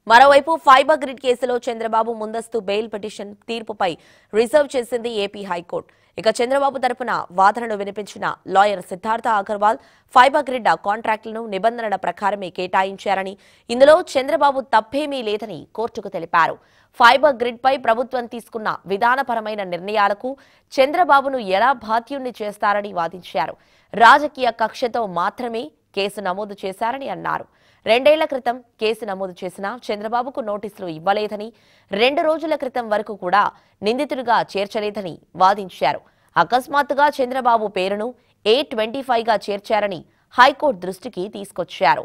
మరోవైపు fibre grid కేసులో చంద్రబాబు ముందస్తు బెయిల్ పిటిషన్ తీర్పుపై రిజర్వ్ చేసింది ఏపీ హైకోర్టు ఇక చంద్రబాబు తరపున వాదనను వినిపించిన lawyer Siddharth Agarwal fibre grid కాంట్రాక్టులను నిబంధనల ప్రకారమే కేటాయించారని ఇందులో చంద్రబాబు తప్పేమీ లేదని కోర్టుకు తెలిపారు ఫైబర్ గ్రిడ్ పై ప్రభుత్వం తీసుకున్న విధానపరమైన నిర్ణయాలకు చంద్రబాబును ఎలా బాధ్యుణ్ణి చేస్తారని వాదించారు రాజకీయ కక్షతో మాత్రమే కేసు నమోదు చేశారని అన్నారు రెండేళ్ల క్రితం కేసు నమోదు చేసిన చంద్రబాబుకు నోటీసులు ఇవ్వలేదని రెండు రోజుల క్రితం వరకు కూడా నిందితుడిగా చేర్చలేదని వాదించారు అకస్మాత్తుగా చంద్రబాబు పేరును ఏ ట్వంటీ గా చేర్చారని హైకోర్టు దృష్టికి తీసుకొచ్చారు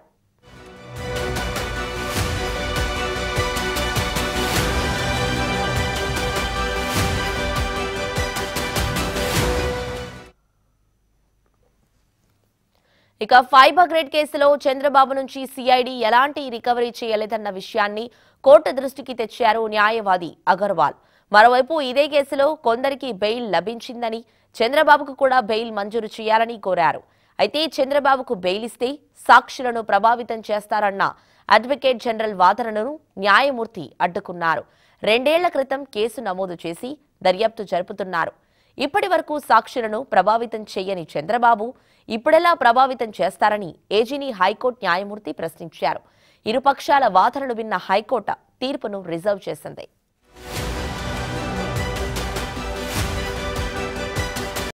ఇక ఫైబర్ గ్రేడ్ కేసులో చంద్రబాబు నుంచి సిఐడి ఎలాంటి రికవరీ చేయలేదన్న విషయాన్ని కోర్టు దృష్టికి తెచ్చారు న్యాయవాది అగర్వాల్ మరోవైపు ఇదే కేసులో కొందరికి బెయిల్ లభించిందని చంద్రబాబుకు కూడా బెయిల్ మంజూరు చేయాలని కోరారు అయితే చంద్రబాబుకు బెయిల్ ఇస్తే సాక్షులను ప్రభావితం చేస్తారన్న అడ్వకేట్ జనరల్ వాదనను న్యాయమూర్తి అడ్డుకున్నారు రెండేళ్ల క్రితం కేసు నమోదు చేసి దర్యాప్తు జరుపుతున్నారు ఇప్పటి వరకు సాక్షులను ప్రభావితం చేయని చంద్రబాబు ఇప్పుడెలా ప్రభావితం చేస్తారని ఏజీని హైకోర్టు న్యాయమూర్తి ప్రశ్నించారు ఇరుపక్షాల వాదనలు విన్న హైకోర్టు తీర్పును రిజర్వ్ చేసింది